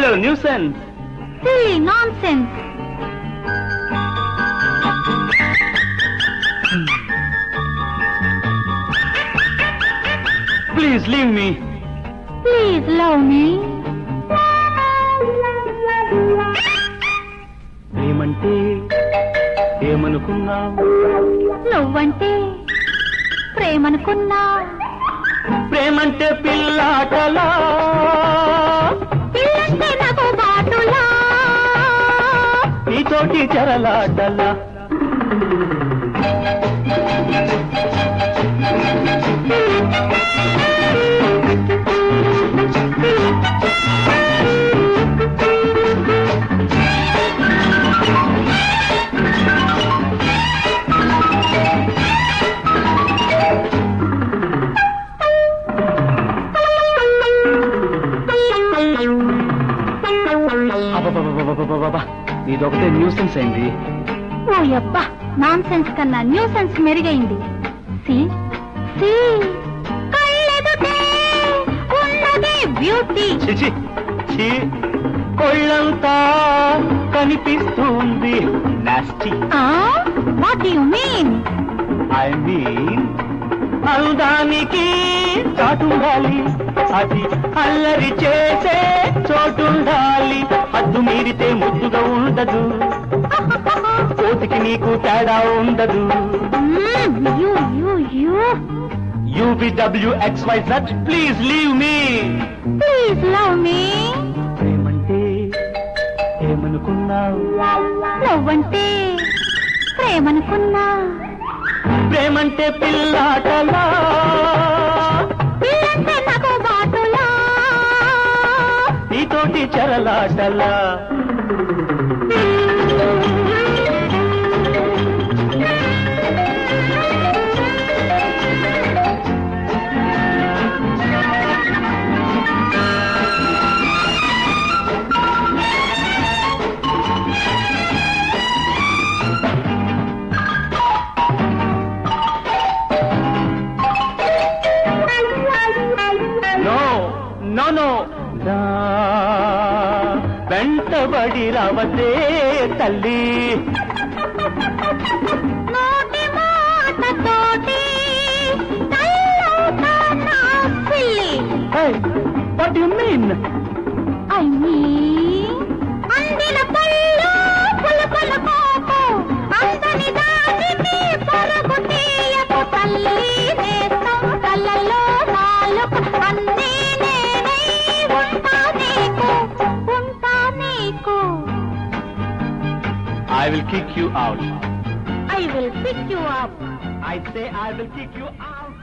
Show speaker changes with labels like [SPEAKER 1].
[SPEAKER 1] Hello nuisance
[SPEAKER 2] silly nonsense
[SPEAKER 1] please leave me
[SPEAKER 2] please love me
[SPEAKER 1] ఏమంటే ఏమనుకున్నావు
[SPEAKER 2] నువ్వంటే ప్రేమనుకున్నా
[SPEAKER 1] ప్రేమంటే పిల్లాటలా
[SPEAKER 2] పిల్లంటే నాకు బాటులా
[SPEAKER 1] నీతోటి చెరలాటలా అబ్బబ్బబ్బబ్బబ్బబ్బబ్బా. నీదొకటే న్యూసెన్స్ అయింది
[SPEAKER 2] ఓ యబ్బా నాన్ సెన్స్ కన్నా న్యూ సెన్స్ మెరుగైంది సి సి కళ్ళెదుటే ఉన్నది బ్యూటీ
[SPEAKER 1] చిచి చి కొళ్ళంతా కనిపిస్తుంది nasty
[SPEAKER 2] what you mean
[SPEAKER 1] I mean అందానికి చాటుండాలి అది అల్లరి చేసే చోటుండాలి హద్దు మీరితే ముద్దుగా ఉండదు కోతికి నీకు తేడా ఉండదు
[SPEAKER 2] U U U
[SPEAKER 1] U V W X Y Z please leave me
[SPEAKER 2] please love me
[SPEAKER 1] ప్రేమంటే ఏమనుకున్నావు
[SPEAKER 2] నువ్వంటే ప్రేమనుకున్నా
[SPEAKER 1] ప్రేమంటే పిల్లాటలా
[SPEAKER 2] పిల్లంటే నాకు బాటులా
[SPEAKER 1] నీతోటి చెరలాటలా నో నో నో నా వెంటబడి రావతే తల్లి
[SPEAKER 2] నోటి మాటతోటి తల్లవుతా నా silly
[SPEAKER 1] what you mean
[SPEAKER 2] I mean అందిన పళ్ళు పులుపుల కోపు అందని దానికి పరుగు తీయకు తల్లి నేస్తం కళ్ళలో నాలుగు అన్నీ నేనై ఉంటా నీకు ఉంటా నీకు
[SPEAKER 1] I will kick you out
[SPEAKER 2] I will pick you up
[SPEAKER 1] I say I will kick you out